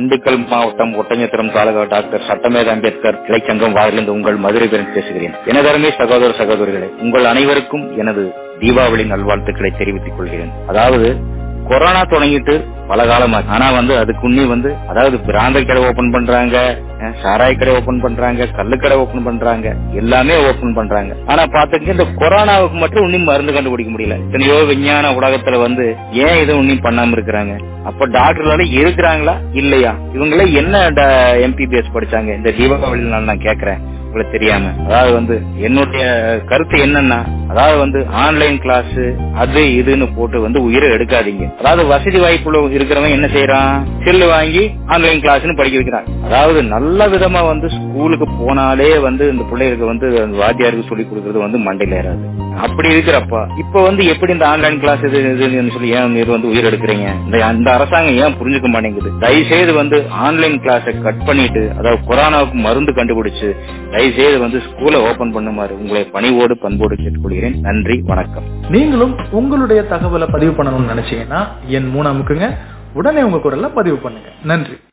திண்டுக்கல் மாவட்டம் ஒட்டஞ்சத்திரம் தாலுகா டாக்டர் சட்டமேத அம்பேத்கர் கிளைச்சங்கம் வாயிலிருந்து உங்கள் மதுரை பேரன் பேசுகிறேன் எனதருமை சகோதர சகோதரிகளே உங்கள் அனைவருக்கும் எனது தீபாவளி நல்வாழ்த்துக்களை தெரிவித்துக் கொள்கிறேன் அதாவது கொரோனா தொடங்கிட்டு பல காலமா ஆனா வந்து அதுக்கு உன்னி வந்து அதாவது பிராந்த கடை ஓபன் பண்றாங்க அஹ், சாராய கடை ஓபன் பண்றாங்க கள்ளு கடை ஓபன் பண்றாங்க எல்லாமே ஓபன் பண்றாங்க ஆனா பாத்துக்க இந்த கொரோனாவுக்கு மட்டும் இன்னும் மருந்து கண்டுபிடிக்க முடியல எத்தனையோ விஞ்ஞான உலகத்துல வந்து ஏன் இதை இன்னும் பண்ணாம இருக்கிறாங்க அப்ப டாக்டர்களால இருக்கிறாங்களா இல்லையா இவங்கள என்ன எம்பிபிஎஸ் படிச்சாங்க இந்த தீபாவளி நாள் நான் கேக்குறேன் உங்களுக்கு தெரியாம அதாவது வந்து என்னுடைய கருத்து என்னன்னா அதாவது வந்து ஆன்லைன் கிளாஸ் அது இதுன்னு போட்டு வந்து உயிரை எடுக்காதீங்க அதாவது வசதி வாய்ப்புள்ள இருக்கிறவன் என்ன செய்யறான் செல்லு வாங்கி ஆன்லைன் கிளாஸ்னு படிக்க வைக்கிறான் அதாவது நல்ல விதமா வந்து ஸ்கூலுக்கு போனாலே வந்து இந்த பிள்ளைகளுக்கு வந்து அந்த வாத்தியாருக்கு சொல்லி கொடுக்கறது வந்து மண்டையில ஏறாது அப்படி இருக்கிறப்ப இப்ப வந்து எப்படி இந்த ஆன்லைன் கிளாஸ் இது இதுன்னு சொல்லி ஏன் நீர் வந்து உயிர் எடுக்கிறீங்க இந்த அந்த அரசாங்கம் ஏன் புரிஞ்சுக்க மாட்டேங்குது தயவுசெய்து வந்து ஆன்லைன் கிளாஸை கட் பண்ணிட்டு அதாவது கொரோனாவுக்கு மருந்து கண்டுபிடிச்சு தயவுசெய்து வந்து ஸ்கூலை ஓபன் பண்ணுமாறு உங்களை பணிவோடு பண்போடு கேட்டுக்கொள்கிறேன் நன்றி வணக்கம் நீங்களும் உங்களுடைய தகவலை பதிவு பண்ணணும்னு நினைச்சீங்கன்னா என் மூணு அமுக்குங்க உடனே உங்க குரல்ல பதிவு பண்ணுங்க நன்றி